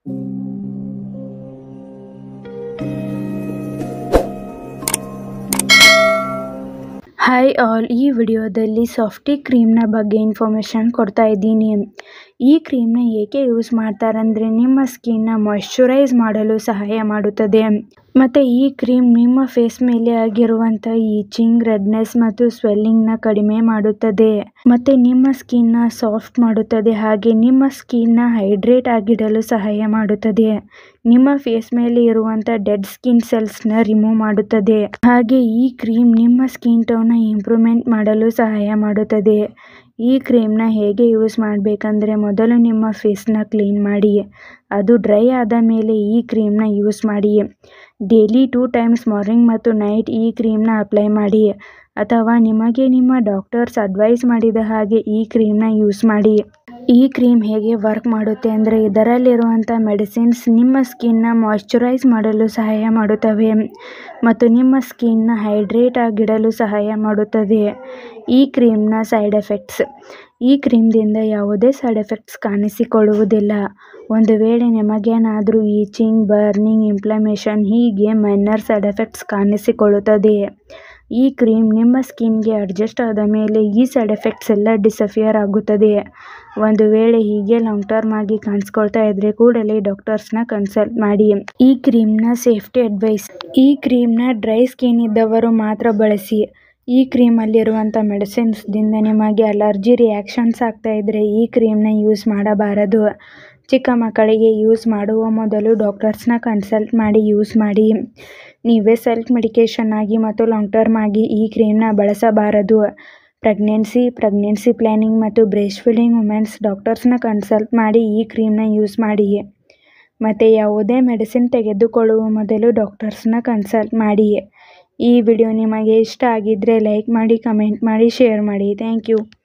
hi all ಈ ವಿಡಿಯೋದಲ್ಲಿ softy ಕ್ರೀಮ್ನ ಬಗ್ಗೆ ಇನ್ಫಾರ್ಮೇಷನ್ ಕೊಡ್ತಾ ಇದ್ದೀನಿ ಈ ಕ್ರೀಮ್ನ ಏಕೆ ಯೂಸ್ ಮಾಡ್ತಾರಂದರೆ ನಿಮ್ಮ ಸ್ಕಿನ್ನ ಮಾಯ್ಶ್ಚರೈಸ್ ಮಾಡಲು ಸಹಾಯ ಮಾಡುತ್ತದೆ ಮತ್ತು ಈ ಕ್ರೀಮ್ ನಿಮ್ಮ ಫೇಸ್ ಮೇಲೆ ಆಗಿರುವಂಥ ಈಚಿಂಗ್ ರೆಡ್ನೆಸ್ ಮತ್ತು ಸ್ವೆಲ್ಲಿಂಗ್ನ ಕಡಿಮೆ ಮಾಡುತ್ತದೆ ಮತ್ತು ನಿಮ್ಮ ಸ್ಕಿನ್ನ ಸಾಫ್ಟ್ ಮಾಡುತ್ತದೆ ಹಾಗೆ ನಿಮ್ಮ ಸ್ಕಿನ್ನ ಹೈಡ್ರೇಟ್ ಆಗಿಡಲು ಸಹಾಯ ಮಾಡುತ್ತದೆ ನಿಮ್ಮ ಫೇಸ್ ಮೇಲೆ ಇರುವಂಥ ಡೆಡ್ ಸ್ಕಿನ್ ಸೆಲ್ಸ್ನ ರಿಮೂವ್ ಮಾಡುತ್ತದೆ ಹಾಗೆ ಈ ಕ್ರೀಮ್ ನಿಮ್ಮ ಸ್ಕಿನ್ ಟೋನ್ನ ಇಂಪ್ರೂವ್ಮೆಂಟ್ ಮಾಡಲು ಸಹಾಯ ಮಾಡುತ್ತದೆ ಈ ಕ್ರೀಮ್ನ ಹೇಗೆ ಯೂಸ್ ಮಾಡಬೇಕಂದ್ರೆ ಮೊದಲು ನಿಮ್ಮ ಫೇಸ್ನ ಕ್ಲೀನ್ ಮಾಡಿ ಅದು ಡ್ರೈ ಆದ ಮೇಲೆ ಈ ಕ್ರೀಮ್ನ ಯೂಸ್ ಮಾಡಿ ಡೈಲಿ ಟೂ ಟೈಮ್ಸ್ ಮಾರ್ನಿಂಗ್ ಮತ್ತು ನೈಟ್ ಈ ಕ್ರೀಮ್ನ ಅಪ್ಲೈ ಮಾಡಿ ಅಥವಾ ನಿಮಗೆ ನಿಮ್ಮ ಡಾಕ್ಟರ್ಸ್ ಅಡ್ವೈಸ್ ಮಾಡಿದ ಹಾಗೆ ಈ ಕ್ರೀಮ್ನ ಯೂಸ್ ಮಾಡಿ ಈ ಕ್ರೀಮ್ ಹೇಗೆ ವರ್ಕ್ ಮಾಡುತ್ತೆ ಅಂದರೆ ಇದರಲ್ಲಿರುವಂಥ ಮೆಡಿಸಿನ್ಸ್ ನಿಮ್ಮ ಸ್ಕಿನ್ನ ಮಾಯ್ಶ್ಚರೈಸ್ ಮಾಡಲು ಸಹಾಯ ಮಾಡುತ್ತವೆ ಮತ್ತು ನಿಮ್ಮ ಸ್ಕಿನ್ನ ಹೈಡ್ರೇಟ್ ಆಗಿಡಲು ಸಹಾಯ ಮಾಡುತ್ತದೆ ಈ ಕ್ರೀಮ್ನ ಸೈಡ್ ಎಫೆಕ್ಟ್ಸ್ ಈ ಕ್ರೀಮ್ದಿಂದ ಯಾವುದೇ ಸೈಡ್ ಎಫೆಕ್ಟ್ಸ್ ಕಾಣಿಸಿಕೊಳ್ಳುವುದಿಲ್ಲ ಒಂದು ವೇಳೆ ನಿಮಗೇನಾದರೂ ಈಚಿಂಗ್ ಬರ್ನಿಂಗ್ ಇನ್ಫ್ಲಮೇಷನ್ ಹೀಗೆ ಮೈನರ್ ಸೈಡ್ ಎಫೆಕ್ಟ್ಸ್ ಕಾಣಿಸಿಕೊಳ್ಳುತ್ತದೆ ಈ ಕ್ರೀಮ್ ನಿಮ್ಮ ಸ್ಕಿನ್ಗೆ ಅಡ್ಜಸ್ಟ್ ಆದ ಮೇಲೆ ಈ ಸೈಡ್ ಎಫೆಕ್ಟ್ಸ್ ಎಲ್ಲ ಡಿಸಫಿಯರ್ ಆಗುತ್ತದೆ ಒಂದು ವೇಳೆ ಹೀಗೆ ಲಾಂಗ್ ಟರ್ಮ್ ಆಗಿ ಕಾಣಿಸ್ಕೊಳ್ತಾ ಇದ್ರೆ ಕೂಡಲೇ ಡಾಕ್ಟರ್ಸ್ನ ಕನ್ಸಲ್ಟ್ ಮಾಡಿ ಈ ಕ್ರೀಮ್ನ ಸೇಫ್ಟಿ ಅಡ್ವೈಸ್ ಈ ಕ್ರೀಮ್ನ ಡ್ರೈ ಸ್ಕಿನ್ ಇದ್ದವರು ಮಾತ್ರ ಬಳಸಿ ಈ ಕ್ರೀಮಲ್ಲಿರುವಂಥ ಮೆಡಿಸಿನ್ಸ್ದಿಂದ ನಿಮಗೆ ಅಲರ್ಜಿ ರಿಯಾಕ್ಷನ್ಸ್ ಆಗ್ತಾ ಇದ್ದರೆ ಈ ಕ್ರೀಮ್ನ ಯೂಸ್ ಮಾಡಬಾರದು ಚಿಕ್ಕ ಮಕ್ಕಳಿಗೆ ಯೂಸ್ ಮಾಡುವ ಮೊದಲು ಡಾಕ್ಟರ್ಸ್ನ ಕನ್ಸಲ್ಟ್ ಮಾಡಿ ಯೂಸ್ ಮಾಡಿ ನೀವೇ ಸೆಲ್ಫ್ ಮೆಡಿಕೇಷನ್ ಆಗಿ ಮತ್ತು ಲಾಂಗ್ ಟರ್ಮ್ ಆಗಿ ಈ ಕ್ರೀಮ್ನ ಬಳಸಬಾರದು ಪ್ರೆಗ್ನೆನ್ಸಿ ಪ್ರೆಗ್ನೆನ್ಸಿ ಪ್ಲ್ಯಾನಿಂಗ್ ಮತ್ತು ಬ್ರೆಸ್ಟ್ ಫೀಡಿಂಗ್ ವುಮೆನ್ಸ್ ಡಾಕ್ಟರ್ಸ್ನ ಕನ್ಸಲ್ಟ್ ಮಾಡಿ ಈ ಕ್ರೀಮ್ನ ಯೂಸ್ ಮಾಡಿ ಮತ್ತು ಯಾವುದೇ ಮೆಡಿಸಿನ್ ತೆಗೆದುಕೊಳ್ಳುವ ಮೊದಲು ಡಾಕ್ಟರ್ಸ್ನ ಕನ್ಸಲ್ಟ್ ಮಾಡಿ ಈ ವಿಡಿಯೋ ನಿಮಗೆ ಇಷ್ಟ ಆಗಿದ್ದರೆ ಲೈಕ್ ಮಾಡಿ ಕಮೆಂಟ್ ಮಾಡಿ ಶೇರ್ ಮಾಡಿ ಥ್ಯಾಂಕ್ ಯು